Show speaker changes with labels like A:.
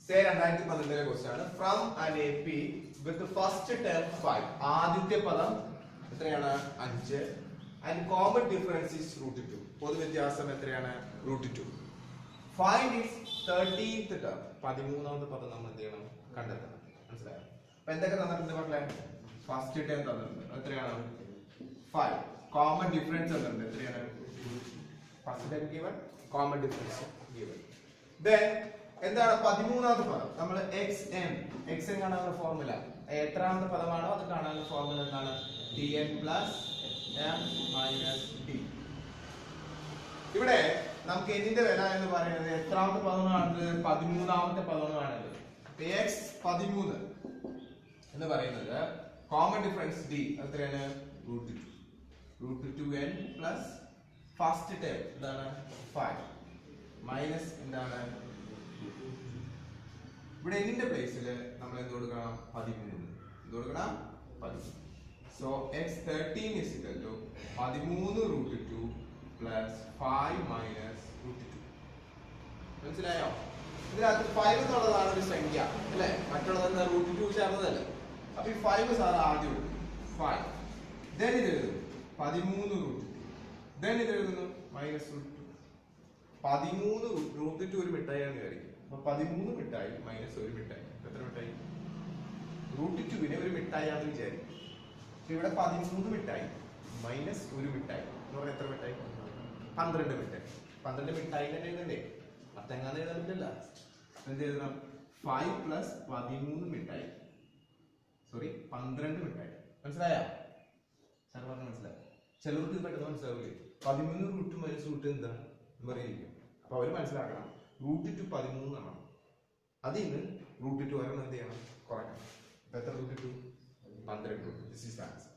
A: say രണ്ടായിരത്തി പന്ത്രണ്ടിലെ question ആണ് from an A P with first term five ആദ്യത്തെ പദം എത്രയാണ് അഞ്ച് and common difference is root two പൊതുവ്യത്യാസം എത്രയാണ് root two find is thirteenth term പതിമൂന്നാമത്തെ പദം നമ്മൾ എന്ത് ചെയ്യണം കണ്ടെത്തണം മനസ്സിലായോ അപ്പൊ എന്തൊക്കെ തന്നിട്ടുണ്ട് മക്കളെ ഫസ്റ്റ് ടേം തന്നിട്ടുണ്ട് എത്രയാണ് ഫൈവ് കോമൺ ഡിഫറൻസ് തന്നിട്ടുണ്ട് എത്രയാണ് first time given common difference given then എന്താണ് പതിമൂന്നാമത്തെ പദം നമ്മൾ എക്സ് എൻ എക്സ് എൻ കാണാനുള്ള ഫോർമുല എത്രാമത്തെ പദമാണോ അത് കാണാനുള്ള ഫോർമുല എന്താണ് t n plus m minus d ഇവിടെ നമുക്ക് എന്നിന്റെ വില എന്ന് പറയുന്നത് എത്രാമത്തെ പദമാണ് പതിമൂന്നാമത്തെ പദമാണ് എക്സ് പതിമൂന്ന് എന്ന് പറയുന്നത് കോമൺ ഡിഫറൻസ് ഡി എത്രയാണ് root two root two n plus first term എന്താണ് ഫൈവ് മൈനസ് എന്താണ് ഇവിടെ എന്നിന്റെ പ്ലേസിൽ നമ്മൾ എന്ത് കൊടുക്കണം പതിമൂന്ന് എന്ത് കൊടുക്കണം പതിമൂന്ന് so x thirteen is equal to പതിമൂന്ന് root two plus five minus root two മനസ്സിലായോ ഇതിനകത്ത് ഫൈവ് എന്നുള്ളതാണ് ഒരു സംഖ്യ അല്ലെ മറ്റുള്ളത് എന്താ റൂട്ട് ടു ചേർന്നതല്ലേ അപ്പൊ ഈ ഫൈവ് സാർ ആദ്യം ഫൈവ് ദെൻ ഇത് എഴുതുന്നു പതിമൂന്ന് റൂട്ട് ദെൻ ഇത് എഴുതുന്നു മൈനസ് റൂട്ട് ടു പതിമൂന്ന് റൂട്ട് ടു ഒരു മിഠായിയാണ് വിചാരിക്കും അപ്പൊ പതിമൂന്ന് മിഠായി മൈനസ് ഒരു മിഠായി എത്ര മിഠായി റൂട്ട് ടുവിനെ ഒരു മിഠായിയാണെന്ന് വിചാരിക്കും പക്ഷെ ഇവിടെ പതിമൂന്ന് മിഠായി മൈനസ് ഒരു മിഠായി എന്ന് പറഞ്ഞാൽ എത്ര മിഠായി പന്ത്രണ്ട് മിഠായി പന്ത്രണ്ട് മിഠായി തന്നെ എഴുതണ്ടേ പത്തെങ്ങാന്ന് എഴുതാൻ പറ്റില്ല എന്ത് എഴുതണം ഫൈവ് പ്ലസ് പതിമൂന്ന് മിഠായി സോറി പന്ത്രണ്ട് മിഠായി മനസ്സിലായോ സാർ പറഞ്ഞ മനസ്സിലായി ചിലർക്ക് ഇത് പെട്ടെന്ന് മനസ്സിലാവില്ലേ പതിമൂന്ന് റൂട്ട് മൈനസ് റൂട്ട് എന്താ എന്ന് പറയിരിക്കും അപ്പൊ അവര് മനസ്സിലാക്കണം റൂട്ട് ടു പതിമൂന്നാണ് അതിൽ നിന്ന് റൂട്ട് ടു ഒരെണ്ണം എന്ത് ചെയ്യണം കുറയ്ക്കണം അപ്പൊ എത്ര റൂട്ട് ടു പന്ത്രണ്ട് റൂട്ട് ദിസ് ഇസ് ആൻസർ